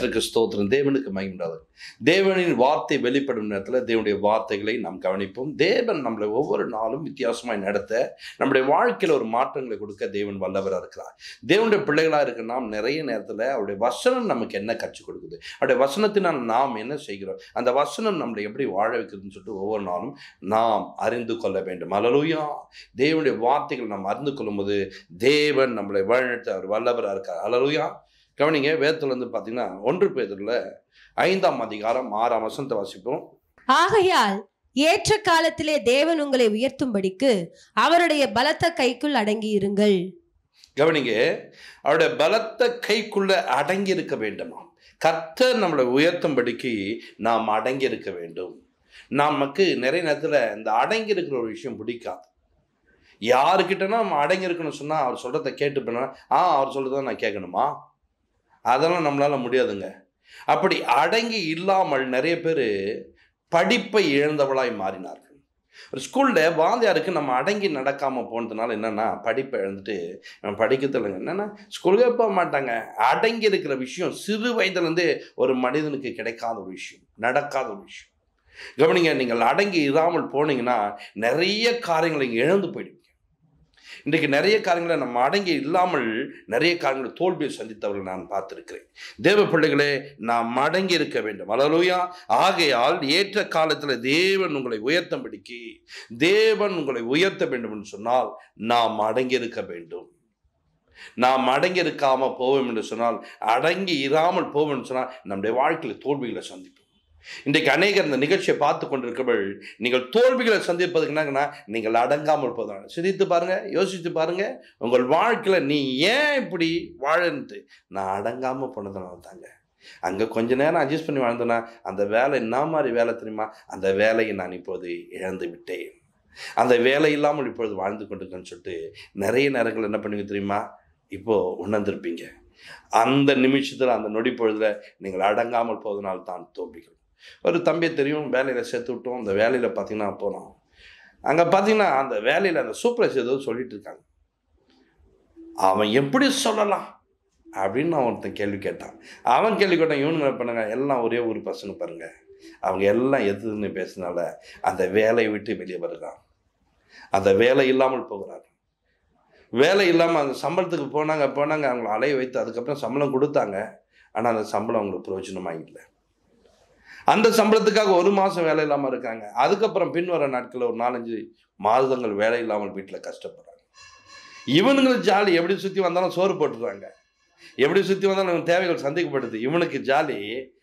கர்த்தருக்கு ஸ்தோத்திரம் தேவனுக்கு மகிழ்ந்தார்கள் தேவனின் வார்த்தை வெளிப்படும் நேரத்தில் தேவனுடைய வார்த்தைகளை நாம் கவனிப்போம் தேவன் நம்மளை ஒவ்வொரு நாளும் வித்தியாசமாய் நடத்த நம்முடைய வாழ்க்கையில் ஒரு மாற்றங்களை கொடுக்க தேவன் வல்லவராக இருக்கிறார் தேவனுடைய பிள்ளைகளாக இருக்க நாம் நிறைய நேரத்தில் அவருடைய வசனம் நமக்கு என்ன கற்றுக் கொடுக்குது அவருடைய வசனத்தினால் நாம் என்ன செய்கிறோம் அந்த வசனம் நம்மளை எப்படி வாழ வைக்கிறதுன்னு சொல்லிட்டு ஒவ்வொரு நாளும் நாம் அறிந்து கொள்ள வேண்டும் அலலுயா தேவனுடைய வார்த்தைகள் நாம் அறிந்து கொள்ளும்போது தேவன் நம்மளை வழிநடத்த அவர் வல்லவராக இருக்கார் அலலுயா கவனிங்க வேதத்துல இருந்து பார்த்தீங்கன்னா ஒன்று பேதரில் ஐந்தாம் அதிகாரம் ஆறாம் வசனத்தை வாசிப்போம் ஆகையால் ஏற்ற காலத்திலே தேவன் உங்களை உயர்த்தும்படிக்கு அவருடைய பலத்த கைக்குள் அடங்கி இருங்கள் கவனிங்க அவருடைய பலத்த கைக்குள்ள அடங்கி இருக்க வேண்டுமா கர்த்தர் நம்மளை உயர்த்தும்படிக்கு நாம் அடங்கி இருக்க வேண்டும் நமக்கு நிறைய நேரத்தில் இந்த அடங்கி இருக்கிற ஒரு விஷயம் பிடிக்காது யாருக்கிட்டனா நம்ம அடங்கி இருக்கணும்னு சொன்னால் அவர் சொல்கிறத கேட்டு போனா ஆ அவர் சொல்கிறத நான் கேட்கணுமா அதெல்லாம் நம்மளால முடியாதுங்க அப்படி அடங்கி இல்லாமல் நிறைய பேர் படிப்பை இழந்தவளாய் மாறினார்கள் ஒரு ஸ்கூலில் வாந்தியாருக்கு நம்ம அடங்கி நடக்காமல் போனதுனால என்னென்னா படிப்பை இழந்துட்டு நம்ம படிக்கிறது இல்லைங்க என்னென்னா ஸ்கூலுக்கே போக மாட்டாங்க அடங்கி இருக்கிற விஷயம் சிறு வயதுலேருந்தே ஒரு மனிதனுக்கு கிடைக்காத ஒரு விஷயம் நடக்காத ஒரு விஷயம் கவனிங்க நீங்கள் அடங்கி இராமல் போனீங்கன்னா நிறைய காரியங்களை இழந்து போயிடுவீங்க இன்றைக்கு நிறைய காரியங்களை நம்ம அடங்கி இல்லாமல் நிறைய காரியங்களை தோல்வியை சந்தித்தவர்கள் நான் பார்த்திருக்கிறேன் தேவ பிள்ளைகளே நாம் அடங்கி இருக்க வேண்டும் அலலுயா ஆகையால் ஏற்ற காலத்தில் தேவன் உங்களை உயர்த்தும்படிக்கு தேவன் உங்களை உயர்த்த வேண்டும் என்று சொன்னால் நாம் அடங்கி இருக்க வேண்டும் நாம் அடங்கி இருக்காம போவோம் என்று சொன்னால் அடங்கி இராமல் போவோம் என்று சொன்னால் நம்முடைய வாழ்க்கையில் தோல்விகளை சந்திப்போம் இன்றைக்கு அநேகர் இந்த நிகழ்ச்சியை பார்த்து கொண்டிருக்கவள் நீங்கள் தோல்விகளை சந்திப்பதுக்கு என்னங்கன்னா நீங்கள் அடங்காமல் போதும் சிந்தித்து பாருங்க யோசித்து பாருங்க உங்கள் வாழ்க்கையில் நீ ஏன் இப்படி வாழன்ட்டு நான் அடங்காமல் போனதுனால தாங்க அங்கே கொஞ்ச நேரம் அட்ஜஸ்ட் பண்ணி வாழ்ந்தேன்னா அந்த வேலை என்ன மாதிரி வேலை தெரியுமா அந்த வேலையை நான் இப்போது இழந்து விட்டேன் அந்த வேலை இல்லாமல் இப்பொழுது வாழ்ந்து கொண்டிருக்கேன்னு சொல்லிட்டு நிறைய நேரங்கள் என்ன பண்ணுவீங்க தெரியுமா இப்போது உணர்ந்திருப்பீங்க அந்த நிமிஷத்தில் அந்த நொடி பொழுதில் நீங்கள் அடங்காமல் போவதனால் தான் தோல்விகள் ஒரு தம்பியை தெரியும் வேலையில் சேர்த்து விட்டோம் அந்த வேலையில் பார்த்தீங்கன்னா போனோம் அங்கே பார்த்தீங்கன்னா அந்த வேலையில் அந்த சூப்பர்வைசர் ஏதோ சொல்லிட்டு இருக்காங்க அவன் எப்படி சொல்லலாம் அப்படின்னு நான் ஒருத்தன் கேள்வி கேட்டான் அவன் கேள்வி கேட்டான் இவனுங்க என்ன பண்ணுங்க எல்லாம் ஒரே ஒரு பசங்க பாருங்க அவங்க எல்லாம் எதுன்னு பேசுனால அந்த வேலையை விட்டு வெளியே வருகிறான் அந்த வேலை இல்லாமல் போகிறார் வேலை இல்லாமல் அந்த சம்பளத்துக்கு போனாங்க போனாங்க அவங்கள அலைய வைத்து அதுக்கப்புறம் சம்பளம் கொடுத்தாங்க ஆனால் அந்த சம்பளம் அவங்களுக்கு பிரயோஜனமாக இல்லை அந்த சம்பளத்துக்காக ஒரு மாதம் வேலை இல்லாமல் இருக்காங்க அதுக்கப்புறம் பின்வர நாட்களில் ஒரு நாலஞ்சு மாதங்கள் வேலை இல்லாமல் வீட்டில் கஷ்டப்படுறாங்க இவனுங்களுக்கு ஜாலி எப்படி சுற்றி வந்தாலும் சோறு போட்டுருவாங்க எப்படி சுற்றி வந்தாலும் இவன் தேவைகள் சந்திக்கப்படுது இவனுக்கு ஜாலி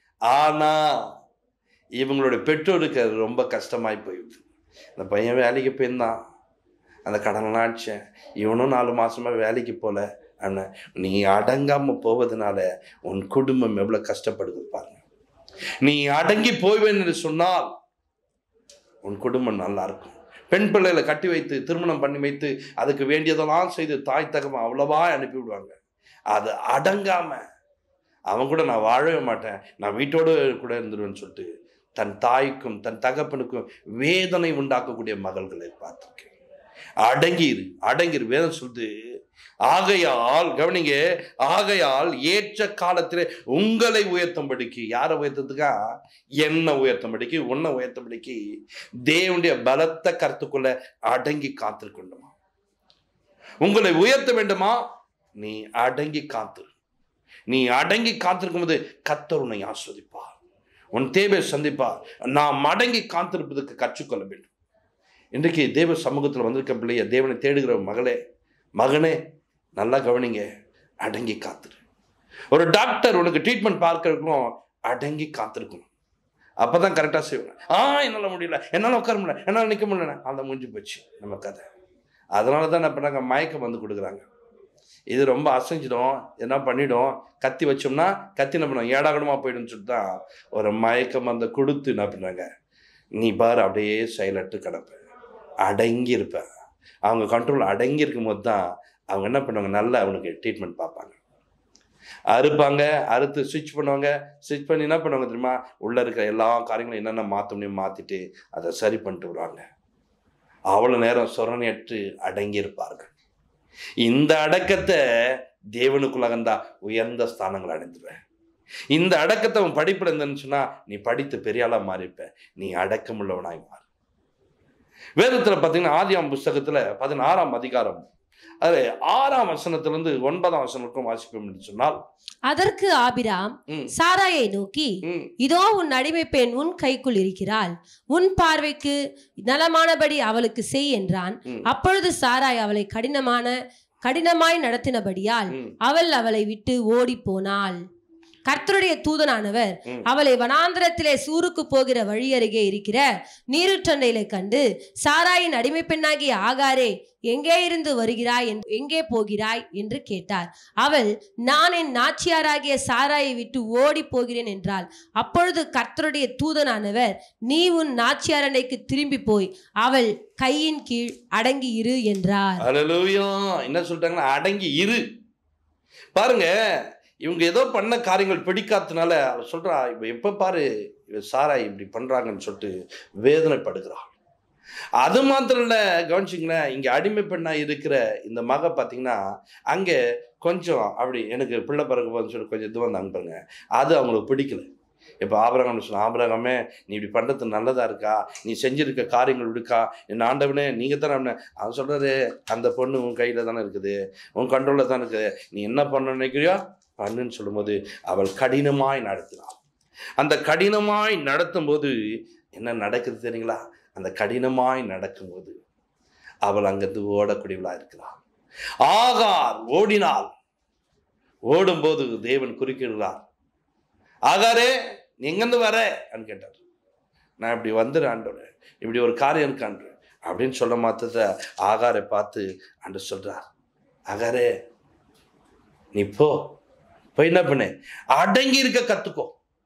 ஆனால் இவங்களுடைய பெற்றோருக்கு அது ரொம்ப கஷ்டமாய் போயிடுது இந்த பையன் வேலைக்கு போயிருந்தான் அந்த கடன்லாம் அடிச்சேன் இவனும் நாலு மாசமா வேலைக்கு போல அப்படின்னா நீ அடங்காமல் போவதனால உன் குடும்பம் எவ்வளோ கஷ்டப்படுது பாருங்க நீ அடங்கி போய்வேன் என்று சொன்னால் உன் குடும்பம் நல்லா இருக்கும் பெண் பிள்ளைகளை கட்டி வைத்து திருமணம் பண்ணி வைத்து அதுக்கு வேண்டியதெல்லாம் செய்து தாய் தகவம் அவ்வளவா அனுப்பி விடுவாங்க அது அடங்காம அவன் கூட நான் வாழவே மாட்டேன் நான் வீட்டோடு கூட இருந்துருவேன்னு சொல்லிட்டு தன் தாய்க்கும் தன் தகப்பனுக்கும் வேதனை உண்டாக்கக்கூடிய மகள்களை பார்த்துருக்கேன் அடங்கிரு அடங்கிரு வேதம் சொல்லுது ஆகையால் கவனிங்க ஆகையால் ஏற்ற காலத்திலே உங்களை உயர்த்தும்படிக்கு யாரை உயர்த்ததுக்கா என்ன உயர்த்தும்படிக்கு உன்னை உயர்த்தும்படிக்கு தேவனுடைய பலத்த கருத்துக்குள்ள அடங்கி காத்திருக்கணுமா உங்களை உயர்த்த வேண்டுமா நீ அடங்கி காத்திரு நீ அடங்கி காத்திருக்கும் போது கத்தர் உன்னை ஆஸ்வதிப்பார் உன் தேவை சந்திப்பார் நாம் அடங்கி காத்திருப்பதற்கு கற்றுக்கொள்ள வேண்டும் இன்றைக்கு தேவ சமூகத்தில் வந்திருக்க பிள்ளைய தேவனை தேடுகிற மகளே மகனே நல்லா கவனிங்க அடங்கி காத்துரு ஒரு டாக்டர் உனக்கு ட்ரீட்மெண்ட் பார்க்கறதுக்கும் அடங்கி காத்திருக்கணும் அப்போ தான் கரெக்டாக செய்வாங்க ஆ என்னால் முடியல என்னால் உட்கார முடியல என்னால் நிற்க முடியல அந்த முடிஞ்சு போச்சு நம்ம கதை அதனால தான் என்ன பண்ணாங்க மயக்கம் வந்து கொடுக்குறாங்க இது ரொம்ப அசைஞ்சிடும் என்ன பண்ணிடும் கத்தி வச்சோம்னா கத்தி என்ன பண்ணுவோம் ஏடாகடமாக போயிடும்னு சொல்லிட்டு தான் ஒரு மயக்கம் அந்த கொடுத்து என்ன பண்ணுறாங்க நீ பாரு அப்படியே சைலண்ட்டு கிடப்ப அடங்கி இருப்ப அவங்க கண்ட்ரோல் அடங்கி இருக்கும்போது தான் அவங்க என்ன பண்ணுவாங்க நல்லா அவனுக்கு ட்ரீட்மெண்ட் பார்ப்பாங்க அறுப்பாங்க அறுத்து ஸ்விட்ச் பண்ணுவாங்க ஸ்விட்ச் பண்ணி என்ன பண்ணுவாங்க தெரியுமா உள்ளே இருக்கிற எல்லா காரியங்களும் என்னென்ன மாற்ற முடியும் மாற்றிட்டு அதை சரி பண்ணிட்டு வருவாங்க அவ்வளோ நேரம் சொரணையற்று அடங்கி இருப்பார்கள் இந்த அடக்கத்தை தேவனுக்குள்ளாக இருந்தா உயர்ந்த ஸ்தானங்கள் அடைந்துருவேன் இந்த அடக்கத்தை அவன் படிப்புல இருந்தேன்னு சொன்னா நீ படித்து பெரிய ஆளா மாறிப்ப நீ அடக்கமுள்ளவனாய் மாறு வேதத்துல பார்த்தீங்கன்னா ஆதியாம் புஸ்தகத்துல பதினாறாம் அதிகாரம் அது ஆறாம் வசனத்திலிருந்து ஒன்பதாம் வசனத்துக்கும் வாசிப்போம் என்று சொன்னால் அதற்கு ஆபிராம் ம், சாராயை நோக்கி ம், இதோ உன் அடிமை பெண் உன் கைக்குள் இருக்கிறாள் உன் பார்வைக்கு நலமானபடி அவளுக்கு செய் என்றான் ம், அப்பொழுது சாராய் அவளை கடினமான கடினமாய் நடத்தினபடியால் ம், அவள் அவளை விட்டு ஓடி போனாள் கர்த்தருடைய தூதனானவர் ம். அவளை வனாந்திரத்திலே சூருக்கு போகிற வழி அருகே இருக்கிற நீருற்றண்டையிலே கண்டு சாராயின் அடிமை பெண்ணாகிய ஆகாரே எங்கே இருந்து வருகிறாய் என்- எங்கே போகிறாய் என்று கேட்டார் அவள் நான் என் நாச்சியாராகிய சாராயை விட்டு ஓடி போகிறேன் என்றாள் அப்பொழுது கர்த்தருடைய தூதனானவர் நீ உன் நாச்சியாரண்டைக்கு திரும்பி போய் அவள் கையின் கீழ் அடங்கி இரு என்றார் அல்லேலூயா என்ன சொல்லிட்டாங்கன்னா அடங்கி இரு பாருங்க இவங்க ஏதோ பண்ண காரியங்கள் பிடிக்காதனால அவ சொல்றா இவ எப்ப பாரு இவ சாராய் இப்படி பண்றாங்கன்னு சொல்லிட்டு வேதனைப்படுகிறாள் அது மாத்திரம் இல்ல கவனிச்சிங்களேன் இங்க அடிமை பெண்ணா இருக்கிற இந்த மக பாத்தீங்கன்னா அங்க கொஞ்சம் அப்படி எனக்கு பிள்ளை பிறகு போதுன்னு சொல்லி கொஞ்சம் இது வந்தாங்க பாருங்க அது அவங்களுக்கு பிடிக்கல இப்போ ஆபரகம் சொன்ன ஆபரகமே நீ இப்படி பண்ணுறது நல்லதா இருக்கா நீ செஞ்சிருக்க காரியங்கள் இருக்கா என் ஆண்டவனே நீங்கள் தானே அவனை அவன் சொல்றாரு அந்த பொண்ணு உன் கையில் தானே இருக்குது உன் கண்ட்ரோலில் தான் இருக்குது நீ என்ன பண்ண நினைக்கிறியோ பண்ணுன்னு சொல்லும்போது அவள் கடினமாய் நடத்தினாள் அந்த கடினமாய் நடத்தும் போது என்ன நடக்குது தெரியுங்களா அந்த கடினமாய் நடக்கும்போது அவள் அங்கிருந்து ஓடக்கூடியவளா இருக்கிறாள் ஆகார் ஓடினாள் ஓடும்போது தேவன் குறுக்கிடுறார் ஆகாரே நீ எங்கேருந்து வர அப்படின்னு கேட்டார் நான் இப்படி வந்துடுறேன் ஆண்டவரே இப்படி ஒரு காரியம் இருக்கான்று அப்படின்னு சொல்ல மாத்தத ஆகாரை பார்த்து ஆண்டு சொல்றார் ஆகாரே நீ போ போய் என்ன பண்ணு அடங்கி இருக்க கத்துக்கோ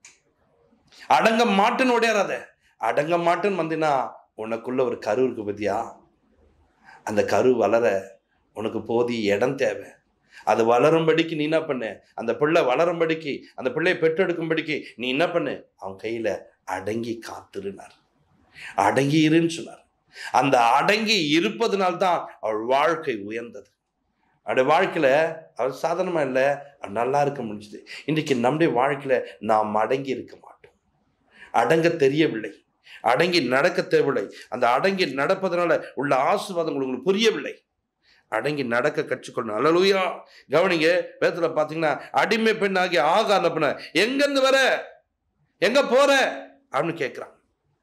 அடங்க மாட்டுன்னு ஓடியாராத அடங்க மாட்டுன்னு வந்தினா உனக்குள்ள ஒரு கரு இருக்கு பத்தியா அந்த கரு வளர உனக்கு போதிய இடம் தேவை அது வளரும்படிக்கு நீ என்ன பண்ணு அந்த பிள்ளை வளரும்படிக்கு அந்த பிள்ளையை பெற்றெடுக்கும்படிக்கு நீ என்ன பண்ணு அவன் கையில அடங்கி காத்திருனார் அடங்கி இருன்னு சொன்னார் அந்த அடங்கி இருப்பதனால்தான் அவள் வாழ்க்கை உயர்ந்தது அவருடைய வாழ்க்கையில அவர் சாதாரணமா இல்லை அவள் நல்லா இருக்க முடிஞ்சுது இன்றைக்கு நம்முடைய வாழ்க்கையில நாம் அடங்கி இருக்க மாட்டோம் அடங்க தெரியவில்லை அடங்கி நடக்க தேவையில்லை அந்த அடங்கி நடப்பதனால உள்ள ஆசீர்வாதங்கள் உங்களுக்கு புரியவில்லை அடங்கி நடக்க கற்றுக்கொள்ளணும் அல்லலுயா கவனிங்க வேதத்துல பாத்தீங்கன்னா அடிமை பெண்ணாகி ஆகா அந்த பெண்ண எங்கிருந்து வர எங்க போற அப்படின்னு கேட்குறான்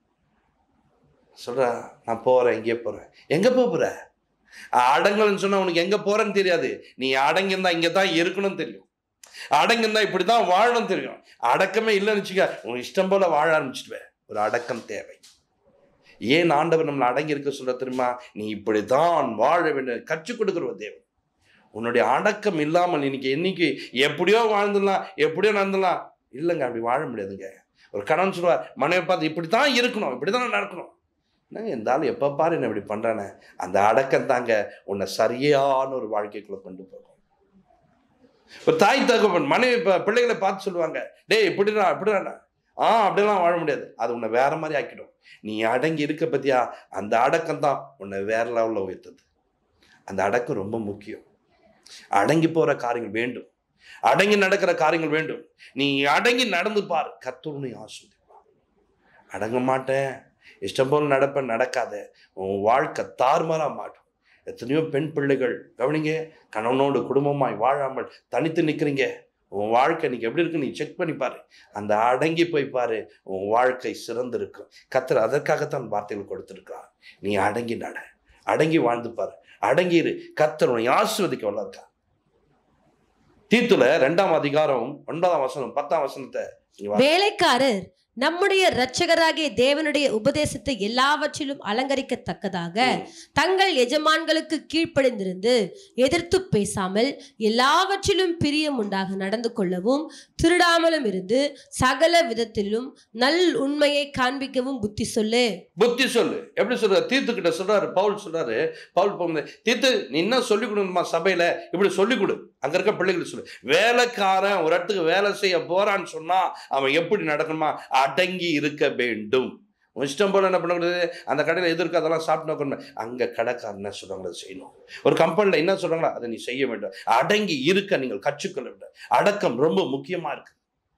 சொல்றா நான் போறேன் எங்கே போறேன் எங்க போக போற அடங்கலன்னு சொன்னா உனக்கு எங்க போறேன்னு தெரியாது நீ அடங்கியிருந்தா இங்க தான் இருக்கணும்னு தெரியும் அடங்கியிருந்தா இப்படிதான் வாழணும் தெரியும் அடக்கமே இல்லைன்னு வச்சுக்க உன் இஷ்டம் போல வாழ ஆரம்பிச்சிடுவேன் ஒரு அடக்கம் தேவை ஏன் ஆண்டவர் நம்மளை அடங்கி இருக்க சொல்ல தெரியுமா நீ இப்படித்தான் வாழ வேண்டும் கற்றுக் கொடுக்கிற ஒரு தேவன் உன்னுடைய அடக்கம் இல்லாமல் இன்னைக்கு என்னைக்கு எப்படியோ வாழ்ந்துடலாம் எப்படியோ நடந்துடலாம் இல்லைங்க அப்படி வாழ முடியாதுங்க ஒரு கணவன் சொல்லுவார் மனைவி பார்த்து இப்படி தான் இருக்கணும் இப்படி தான் நடக்கணும் என்னங்க இந்த ஆள் எப்போ பாரு என்ன இப்படி பண்ணுறானே அந்த அடக்கம் தாங்க உன்னை சரியான ஒரு வாழ்க்கைக்குள்ள கொண்டு போகும் ஒரு தாய் தகவன் மனைவி ப- பிள்ளைகளை பார்த்து சொல்லுவாங்க டேய் இப்படிடா இப்படிடா ஆ அப்படிலாம் வாழ முடியாது அது உன்னை வேற மாதிரி ஆக்கிடும் நீ அடங்கி இருக்க பத்தியா அந்த அடக்கம் தான் உன்னை வேற லெவலில் உயர்த்தது அந்த அடக்கம் ரொம்ப முக்கியம் அடங்கி போற காரியங்கள் வேண்டும் அடங்கி நடக்கிற காரியங்கள் வேண்டும் நீ அடங்கி நடந்து பார் கத்துருனை ஆஸ்வதிப்பார் அடங்க மாட்டேன் இஷ்டம் போல் நடப்பேன் நடக்காத உன் வாழ்க்கை தாறுமாறா மாட்டும் எத்தனையோ பெண் பிள்ளைகள் கவனிங்க கணவனோடு குடும்பமாய் வாழாமல் தனித்து நிற்கிறீங்க உன் வாழ்க்கை இன்னைக்கு எப்படி இருக்கு நீ செக் பண்ணி பாரு அந்த அடங்கி போய் பாரு உன் வாழ்க்கை சிறந்திருக்கும் கத்தர் அதற்காகத்தான் வார்த்தைகள் கொடுத்திருக்கிறார் நீ அடங்கி நட அடங்கி வாழ்ந்து பாரு அடங்கி இரு கத்தர் உன்னை ஆசிர்வதிக்க வல்லஇருக்கா தீத்துல ரெண்டாம் அதிகாரம் ஒன்பதாம் வசனம் பத்தாம் வசனத்தை நீங்க வா- வேலைக்காரர் நம்முடைய இரட்சகராகிய தேவனுடைய உபதேசத்தை எல்லாவற்றிலும் அலங்கரிக்கத்தக்கதாக ம். தங்கள் எஜமான்களுக்கு கீழ்ப்படிந்திருந்து எதிர்த்து பேசாமல் எல்லாவற்றிலும் பிரியம் உண்டாக நடந்து கொள்ளவும் திருடாமலும் இருந்து சகல விதத்திலும் நல் உண்மையை காண்பிக்கவும் புத்தி சொல்லு புத்தி சொல்லு எப்படி சொல்ற தீர்த்து கிட்ட சொல்றாரு பவுல் சொல்றாரு பவுல் போகும்போது தீர்த்து நீ என்ன சொல்லி கொடுக்கணுமா சபையில இப்படி சொல்லி கொடு அங்க இருக்க பிள்ளைகளுக்கு சொல்லு வேலைக்காரன் ஒரு இடத்துக்கு வேலை செய்ய போறான்னு சொன்னா அவன் எப்படி நடக்கணுமா அடங்கி இருக்க வேண்டும் உன் இஷ்டம் போல என்ன பண்ணக்கூடாது அந்த கடையில் எதிர்க்க அதெல்லாம் சாப்பிட்டு நோக்கணும் அங்க கடைக்காரன் என்ன சொல்றாங்களோ அதை செய்யணும் ஒரு கம்பெனில என்ன சொல்றாங்களோ அதை நீ செய்ய வேண்டும் அடங்கி இருக்க நீங்கள் கற்றுக்கொள்ள வேண்டும் அடக்கம் ரொம்ப முக்கியமா இருக்கு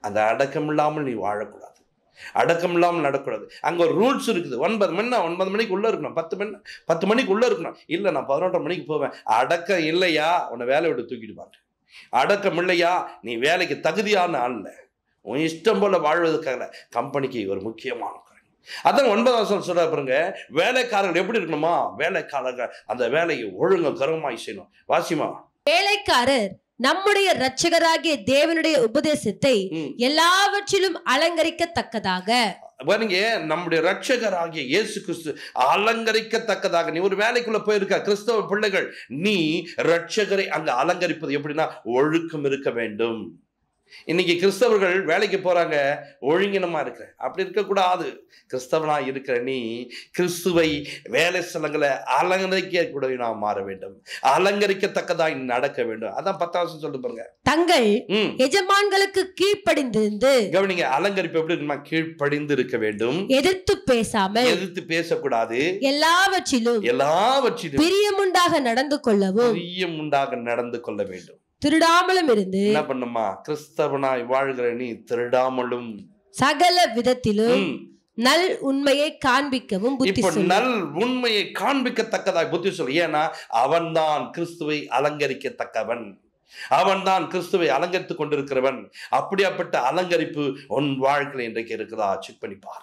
அந்த அடக்கம் இல்லாமல் நீ வாழக்கூடாது அடக்கம் இல்லாமல் நடக்கூடாது அங்க ஒரு ரூல்ஸ் இருக்குது ஒன்பது மணி ஒன்பது மணிக்கு உள்ள இருக்கணும் பத்து மணி பத்து மணிக்கு உள்ள இருக்கணும் இல்ல நான் பதினொன்றரை மணிக்கு போவேன் அடக்கம் இல்லையா உன்னை வேலையை விட்டு தூக்கிட்டு பாரு அடக்கம் இல்லையா நீ வேலைக்கு தகுதியான ஆள் இல்ல உன் இஷ்டம் போல வாழ்வதற்காக கம்பெனிக்கு ஒரு முக்கியமான காரியம் அதான் ஒன்பதாம் வருஷம் சொல்ற பாருங்க வேலைக்காரர்கள் எப்படி இருக்கணுமா வேலைக்காரர்கள் அந்த வேலையை ஒழுங்க கருமாய் செய்யணும் வாசிமா வேலைக்காரர் நம்முடைய இரட்சகராகிய தேவனுடைய உபதேசத்தை ம். எல்லாவற்றிலும் அலங்கரிக்கத்தக்கதாக பாருங்க நம்முடைய ரட்சகராகிய இயேசு கிறிஸ்து அலங்கரிக்கத்தக்கதாக நீ ஒரு வேலைக்குள்ள போயிருக்க கிறிஸ்தவ பிள்ளைகள் நீ ரட்சகரை அங்க அலங்கரிப்பது எப்படின்னா ஒழுக்கம் இருக்க வேண்டும் இன்னைக்கு கிறிஸ்தவர்கள் வேலைக்கு போறாங்க ஒழுங்கினமா இருக்கிற அப்படி இருக்கக்கூடாது கிறிஸ்தவனா இருக்கிற நீ கிறிஸ்துவை வேலை ஸ்தலங்களை அலங்கரிக்க கூட நாம் மாற வேண்டும் அலங்கரிக்கத்தக்கதாய் நடக்க வேண்டும் அதான் பத்தாவசம் சொல்லு பாருங்க தங்கள் ம் எஜமான்களுக்கு கீழ்ப்படிந்திருந்து கவனிங்க அலங்கரிப்பு எப்படி இருக்குமா கீழ்ப்படிந்து இருக்க வேண்டும் எதிர்த்து பேசாமல் எதிர்த்து பேசக்கூடாது எல்லாவற்றிலும் எல்லாவற்றிலும் பிரியமுண்டாக நடந்து கொள்ளவும் பிரியம் உண்டாக நடந்து கொள்ள வேண்டும் திருடாமலும் இருந்து என்ன பண்ணுமா கிறிஸ்தவனாய் வாழ்கிற நீ திருடாமலும் சகல விதத்திலும் ம், நல் உண்மையை காண்பிக்கவும் புத்தி இப்ப சொல்லு. நல் உண்மையை காண்பிக்கத்தக்கதாய் புத்தி சொல்லு ஏன்னா அவன்தான் கிறிஸ்துவை அலங்கரிக்கத்தக்கவன் அவன்தான் கிறிஸ்துவை அலங்கரித்துக் கொண்டிருக்கிறவன் அப்படியாப்பட்ட அலங்கரிப்பு உன் வாழ்க்கையில் இன்றைக்கு இருக்குதா செக் பண்ணி பார்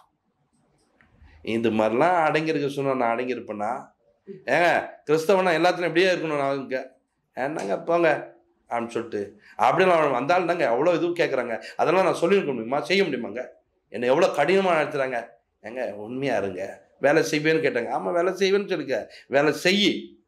இந்த மாதிரிலாம் அடங்கியிருக்க சொன்னா நான் அடங்கியிருப்பேனா ஏங்க கிறிஸ்தவனா எல்லாத்துலையும் எப்படியே இருக்கணும் நான் இங்க என்னங்க போங்க அப்படின்னு சொல்லிட்டு அப்படிலாம் அந்த ஆள் தாங்க எவ்வளோ இதுவும் கேட்குறாங்க அதெல்லாம் நான் சொல்லியிருக்க முடியுமா செய்ய முடியுமாங்க என்னை எவ்வளோ கடினமாக நடத்துகிறாங்க ஏங்க உண்மையா இருங்க வேலை செய்வேன்னு கேட்டாங்க ஆமாம் வேலை செய்வேன்னு சொல்லுங்க வேலை செய்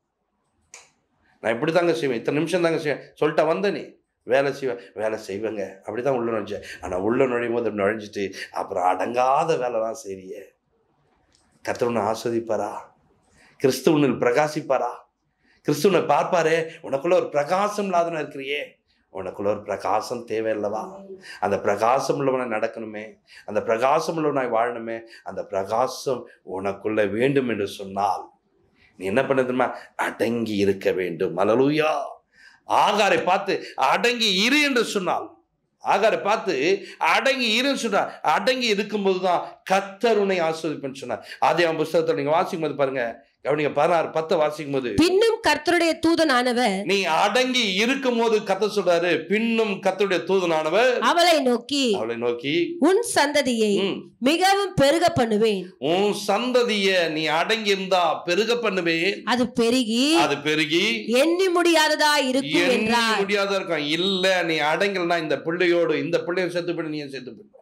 நான் இப்படி தாங்க செய்வேன் இத்தனை நிமிஷம் தாங்க செய்வேன் சொல்லிட்டா வந்த நீ வேலை செய்வேன் வேலை செய்வேங்க அப்படி தான் உள்ள நுழைஞ்சேன் ஆனால் உள்ள நுழையும் போது நுழைஞ்சிட்டு அப்புறம் அடங்காத வேலை தான் செய்றியே கர்த்தர் ஆஸ்வதிப்பாரா கிறிஸ்துவனில் பிரகாசிப்பாரா கிறிஸ்துவனை பார்ப்பாரே உனக்குள்ள ஒரு பிரகாசம் இல்லாதவனா இருக்கிறியே உனக்குள்ள ஒரு பிரகாசம் தேவையில்லவா அந்த பிரகாசம் உள்ளவனை நடக்கணுமே அந்த பிரகாசம் உள்ளவனாய் வாழணுமே அந்த பிரகாசம் உனக்குள்ள வேண்டும் என்று சொன்னால் நீ என்ன பண்ண தெரியுமா அடங்கி இருக்க வேண்டும் அலலூயா ஆகாரை பார்த்து அடங்கி இரு என்று சொன்னால் ஆகாரை பார்த்து அடங்கி இருன்னு சொன்னார் அடங்கி இருக்கும்போது தான் கத்தர் உன்னை ஆஸ்வதிப்பேன்னு சொன்னார் அதே அவன் புஸ்தகத்தில் நீங்க வாசிக்கும் போது பாருங்க கவனிங்க பதினாறு பத்தை வாசிக்கும் போது பின்னும் கர்த்தருடைய தூதனானவர் நீ அடங்கி இருக்கும் போது கத்த சொல்றாரு பின்னும் கத்தருடைய தூதனானவர் அவளை நோக்கி அவளை நோக்கி உன் சந்ததியை "ம், மிகவும் பெருக பண்ணுவேன் உன் சந்ததிய நீ அடங்கி இருந்தா பெருக பண்ணுவேன் அது பெருகி அது பெருகி எண்ணி முடியாததா இருக்கும் எண்ணி என்றார் முடியாத இருக்கும் இல்ல நீ அடங்கலனா இந்த பிள்ளையோடு இந்த பிள்ளையும் செத்து போயிடு நீ செத்து போயிடு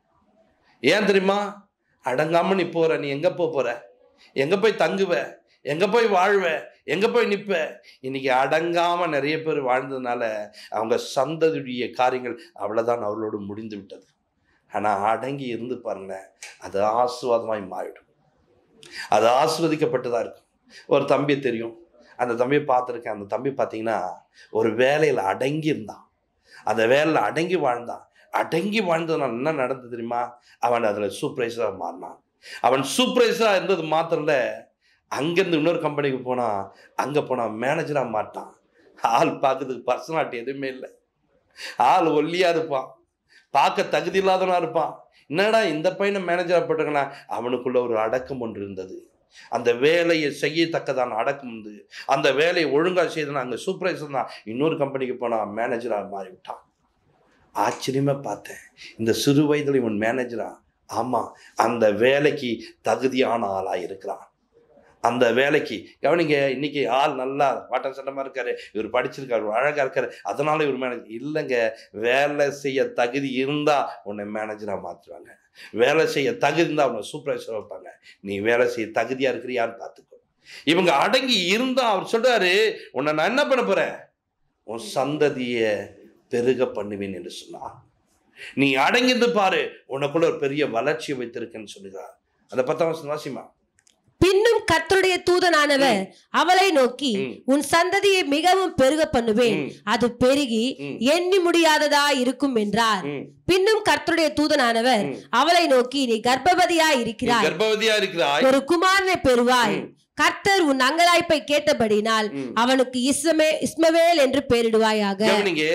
ஏன் தெரியுமா அடங்காம நீ போற நீ எங்க போக போற எங்க போய் தங்குவ எங்க போய் வாழ்வ எங்க போய் நிப்ப இன்னைக்கு அடங்காம நிறைய பேர் வாழ்ந்ததுனால அவங்க சந்ததியுடைய காரியங்கள் அவ்வளவுதான் அவர்களோடு முடிந்து விட்டது ஆனா அடங்கி இருந்து பாருங்களேன் அது ஆசுவாதமாய் மாறிடும் அது ஆஸ்வதிக்கப்பட்டதா இருக்கும் ஒரு தம்பி தெரியும் அந்த தம்பியை பார்த்துருக்கேன் அந்த தம்பி பார்த்தீங்கன்னா ஒரு வேலையில் அடங்கி இருந்தான் அந்த வேலையில் அடங்கி வாழ்ந்தான் அடங்கி வாழ்ந்ததுனால என்ன நடந்தது தெரியுமா அவன் அதில் சூப்பர்வைசராக மாறினான் அவன் சூப்பர்வைசராக இருந்தது மாத்திரம் இல்ல அங்கேருந்து இன்னொரு கம்பெனிக்கு போனான் அங்கே போனான் மேனேஜராக மாட்டான் ஆள் பார்க்கறதுக்கு பர்சனாலிட்டி எதுவுமே இல்லை ஆள் ஒல்லியாக இருப்பான் பார்க்க தகுதி இல்லாதவனா இருப்பான் என்னடா இந்த பையனை மேனேஜராக போட்டிருக்கனா அவனுக்குள்ள ஒரு அடக்கம் ஒன்று இருந்தது அந்த வேலையை செய்யத்தக்கதான அடக்கம் உண்டு அந்த வேலையை ஒழுங்கா செய்தனா அங்கே சூப்பர்வைசர் தான் இன்னொரு கம்பெனிக்கு போனால் மேனேஜராக மாறி விட்டான் ஆச்சரியமா பார்த்தேன் இந்த சிறு வயதில் இவன் மேனேஜரா ஆமா அந்த வேலைக்கு தகுதியான ஆளா இருக்கிறான் அந்த வேலைக்கு கவனிங்க இன்னைக்கு ஆள் நல்லா வாட்டம் சட்டமா இருக்காரு இவர் படிச்சிருக்காரு இவர் அழகா இருக்காரு அதனால இவர் மேனேஜர் இல்லைங்க வேலை செய்ய தகுதி இருந்தா உன்னை மேனேஜரா மாத்துவாங்க வேலை செய்ய தகுதி இருந்தா உன்னை சூப்பர்வைசர் வைப்பாங்க நீ வேலை செய்ய தகுதியா இருக்கிறியான்னு பார்த்துக்கோ இவங்க அடங்கி இருந்தா அவர் சொல்றாரு உன்னை நான் என்ன பண்ண போறேன் உன் சந்ததிய பெருக பண்ணுவேன் என்று சொன்னார் நீ அடங்கிருந்து பாரு உனக்குள்ள ஒரு பெரிய வளர்ச்சியை வைத்திருக்கேன்னு சொல்லுகிறார் அந்த பத்தாம் வருஷம் வாசிமா பின்னும் கர்த்தருடைய தூதனானவர் அவளை நோக்கி ம். உன் சந்ததியை மிகவும் பெருக பண்ணுவேன் ம், அது பெருகி ம், எண்ணி முடியாததா இருக்கும் என்றார் ம், பின்னும் கர்த்தருடைய தூதனானவர் ம். அவளை நோக்கி நீ கர்ப்பவதியாய் நீ இருக்கிறாய் கர்ப்பவதியா இருக்கிறாய் ஒரு குமாரனை பெறுவாய் ம், கர்த்தர் உன் அங்கலாய்ப்பை கேட்டபடினால் ம். அவனுக்கு இஸ்மே இஸ்மவேல் என்று பெயரிடுவாயாக கவனிங்க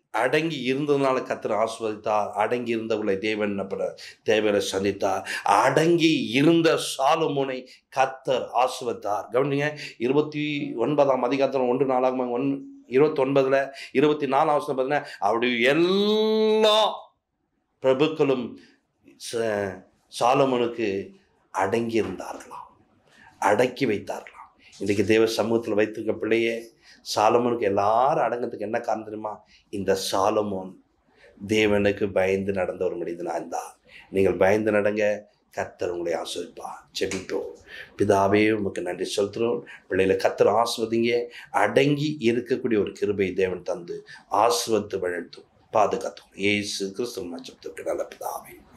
அடங்கி இருந்ததுனால கத்தர் ஆஸ்வதித்தார் அடங்கி இருந்தவர்களை தேவன் என்ன தேவையை சந்தித்தார் அடங்கி இருந்த சாலுமோனை கத்தர் ஆஸ்வதித்தார் கவனிங்க இருபத்தி ஒன்பதாம் அதிகாரத்தில் ஒன்று நாலாம் ஒன் இருபத்தி ஒன்பதுல இருபத்தி நாலாம் வருஷம் பார்த்தீங்கன்னா அவருடைய எல்லா பிரபுக்களும் ச- சாலமோனுக்கு அடங்கி இருந்தார்களாம் அடக்கி வைத்தார்களாம் இன்றைக்கு தேவ சமூகத்தில் வைத்திருக்க பிள்ளையே சாலமோனுக்கு எல்லாரும் அடங்கிறதுக்கு என்ன காரணம் தெரியுமா இந்த சாலமோன் தேவனுக்கு பயந்து நடந்த ஒரு மனிதனா இருந்தார் நீங்கள் பயந்து நடங்க கத்தர் உங்களை ஆஸ்வதிப்பா செபிப்போம் பிதாவே உமக்கு நன்றி செலுத்துகிறோம் பிள்ளைகளை கத்தர் ஆஸ்வதிங்க அடங்கி இருக்கக்கூடிய ஒரு கிருபை தேவன் தந்து ஆஸ்வத்து வழித்தும் பாதுகாத்தும் ஏசு கிறிஸ்துவ மச்சத்துக்கு நல்ல பிதாவே